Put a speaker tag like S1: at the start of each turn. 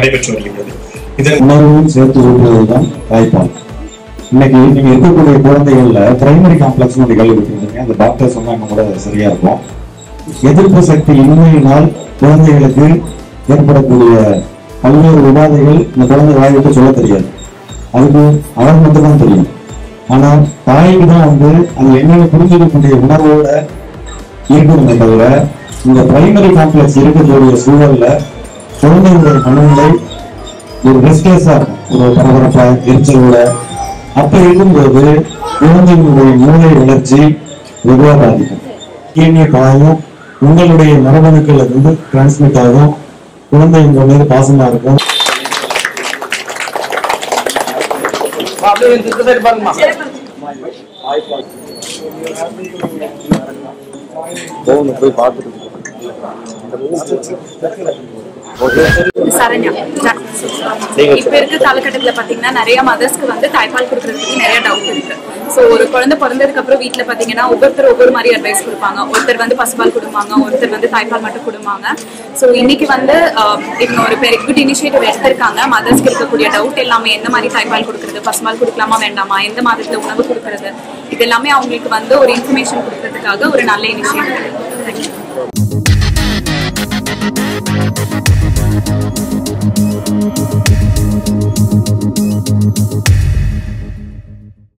S1: நடைபெற்று வருகின்றது இதன்
S2: உணர்வும் சேர்த்து ஊட்டுவதுதான் தாய்ப்பால் இன்னைக்கு நீங்க இருக்கக்கூடிய குழந்தைகள்ல பிரைமரி காம்ப்ளெக்ஸ் ஒரு கேள்விப்பட்டிருக்கீங்க அந்த டாக்டர் சொன்னாங்க கூட சரியா இருக்கும் எதிர்ப்பு சக்தி இன்மையினால் குழந்தைகளுக்கு ஏற்படக்கூடிய பல்வேறு உபாதைகள் இந்த குழந்தை வாய் விட்டு சொல்ல தெரியாது அதுக்கு அவர் மட்டும் தான் தெரியும் ஆனா தாய்க்கு தான் வந்து அது என்னென்ன புரிஞ்சுக்கக்கூடிய உணர்வோட இருக்கணுமே தவிர இந்த பிரைமரி காம்ப்ளெக்ஸ் இருக்கக்கூடிய சூழல்ல குழந்தைகளுடைய மனநிலை ஒரு ரெஸ்ட்லெஸ்ஸா இருக்கும் ஒரு பரபரப்பா எரிச்சலோட அப்ப இருக்கும்போது குழந்தைகளுடைய மூளை வளர்ச்சி வெகுவா பாதிக்கும் டிஎன்ஏ காயம் உங்களுடைய மரபணுக்கள் இருந்து டிரான்ஸ்மிட் ஆகும் குழந்தை உங்க மீது பாசமா இருக்கும்
S3: சரண்யா இப்ப இருக்க காலகட்டத்துல பாத்தீங்கன்னா நிறைய மதர்ஸ்க்கு வந்து தாய்ப்பால் கொடுக்கறதுக்கு நிறைய டவுட் இருக்கு சோ ஒரு குழந்தை பிறந்ததுக்கு அப்புறம் வீட்ல பாத்தீங்கன்னா ஒவ்வொருத்தர் ஒவ்வொரு மாதிரி அட்வைஸ் கொடுப்பாங்க ஒருத்தர் வந்து பசுபால் கொடுப்பாங்க ஒருத்தர் வந்து தாய்ப்பால் மட்டும் கொடுப்பாங்க சோ இன்னைக்கு வந்து ஆஹ், இவங்க ஒரு பெரிய குட் இனிஷியேட்டிவ் எடுத்திருக்காங்க மதர்ஸ்க்கு இருக்கக்கூடிய டவுட் எல்லாமே எந்த மாதிரி தாய்ப்பால் கொடுக்கறது பசுபால் கொடுக்கலாமா வேண்டாமா எந்த மாதத்துல உணவு கொடுக்கறது இது எல்லாமே அவங்களுக்கு வந்து ஒரு இன்ஃபர்மேஷன் கொடுக்கறதுக்காக ஒரு நல்ல இனிஷியேட்டிவ் தேங்க்யூ